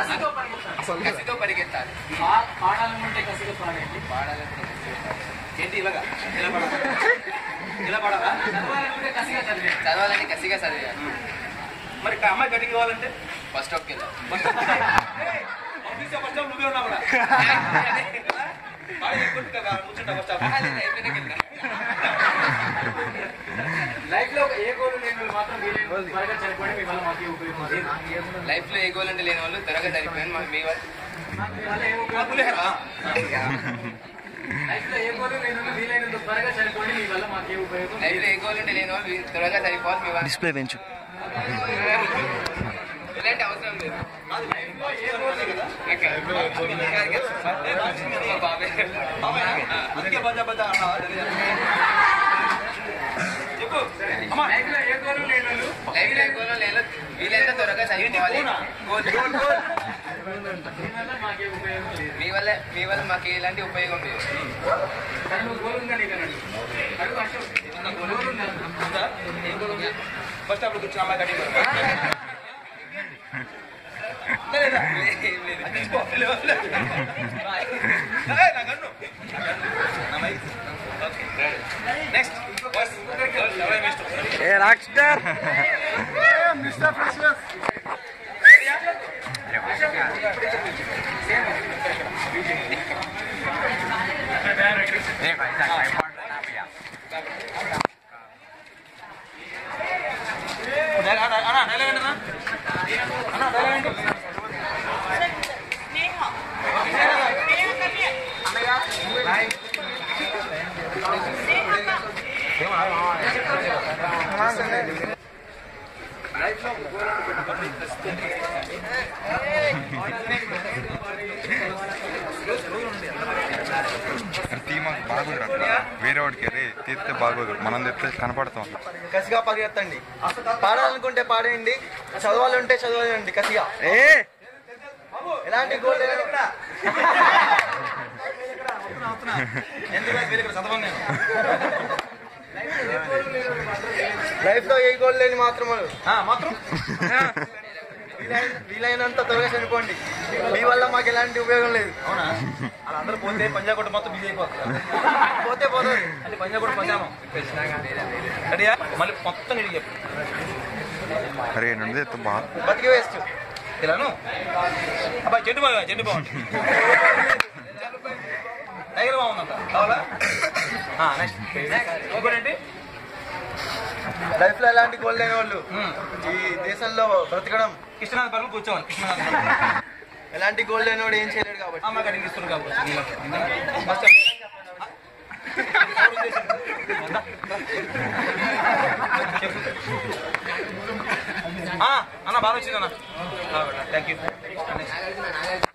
కసితో పరిగెత్తాలి పాడాలనుకుంటే కసిగా పాడండి పాడాలంటే ఏంటి ఇలాగా ఇలా పడాలా ఇలా పడాలా చదవాలనుకుంటే కసిగా చదివే చదవాలని కసిగా చదివాను మరి ఇక్కడ అమ్మాయి కటింగ్ కావాలంటే బస్ స్టాప్కి వెళ్ళాలి ఆఫీస్ ఫస్ట్ స్టాప్ నువ్వే ఉన్నావు కూడా బాగా ఎక్కువ కూర్చుంటా ఫస్ట్ స్టాప్ లైఫ్ లో ఏ గోల్ లేని వాళ్ళు మాత్రం వీలైన త్వరగా చనిపోవడం మీ వల్ల మాకు ఉపయోగం లైఫ్ లో ఏ గోల్ అంటే లేని వాళ్ళు త్వరగా చనిపోయాను మా- మీ వాళ్ళు లైఫ్ లో ఏ గోల్ లేని వాళ్ళు వీలైనంత త్వరగా చనిపోవడం మీ వల్ల మాకు ఏ ఉపయోగం లైఫ్ లో ఏ గోల్ అంటే లేని వాళ్ళు త్వరగా చనిపోవాలి మీ వాళ్ళు డిస్ప్లే పెంచు ఇలాంటి అవసరం లేదు ఏ గోల్ లేదు కదా మా బాబాయ్ అందుకే బజా బజా అన్నా చెప్పు అమ్మా లైఫ్ లో ఏ గోల్ లేని వాళ్ళు లైఫ్ లో ఏ గోల్ లేని వీలైనంత త్వరగా చనిపోవాలి గోల్ మీ వల్ల మాకే ఉపయోగం లేదు మీ వల్ల మీ వల్ల మాకు ఎలాంటి ఉపయోగం లేదు కానీ నువ్వు గోల్ ఉందా నీకు అన్నాడు అడుగు అశోక్ నీకు గోల్ ఉందా ఉందా ఏం గోల్ ఉంది ఫస్ట్ అప్పుడు కూర్చుని అమ్మాయి cutting next a rock star అన్నా డైలాగ్ అన్నా అన్నా డైలాగ్ అంటే తీ మాకు బాగోదు అట్లా వేరే వాడికి అరే తీస్తే బాగోదు మనం తెస్తే కనపడతాం కసిగా పరిగెత్తండి పాడాలనుకుంటే పాడేయండి చదవాలంటే చదవండి కసిగా ఏ ఎలాంటి గోల్ లేదు ఇక్కడ ఎందుకు వేరే ఇక్కడ చదవను నేను లైఫ్ లో ఏ గోల్ లేని మాత్రం ఆ, మాత్రం వీలైన- వీలైనంత త్వరగా చనిపోండి మీ వల్ల మాకు ఎలాంటి ఉపయోగం లేదు అవునా వాళ్ళందరూ పోతే పంజాబ్ కొట్ట మొత్తం బిజీ అయిపోతుంది పోతే పోతుంది అంటే పంజాబ్ కొట్ట పంజాబం రెడీయా మళ్ళీ మొత్తం నీకు చెప్పు అరే నుండి ఎత్తు బాగా బతికి వేస్ట్ ఇలాను అబ్బాయి చెట్టు బాగా చెట్టు బాగుంది టైగర్ బాగుందంట కావాలా నెక్స్ట్ ఇంకోటేంటి లైఫ్ లో ఎలాంటి గోల్ లేని వాళ్ళు ఉమ్. ఈ దేశంలో బ్రతకడం కృష్ణనాథ్ పర్లు కూర్చోవాలి కృష్ణనాథ్ పర్లు. ఎలాంటి గోల్ లేని వాడు ఏం చేయలేడు కాబట్టి అమ్మ కటింగ్ ఇస్తున్నారు కాబట్టి ఫస్ట్ అన్న బాగా వచ్చింది అన్న థ్యాంక్ యూ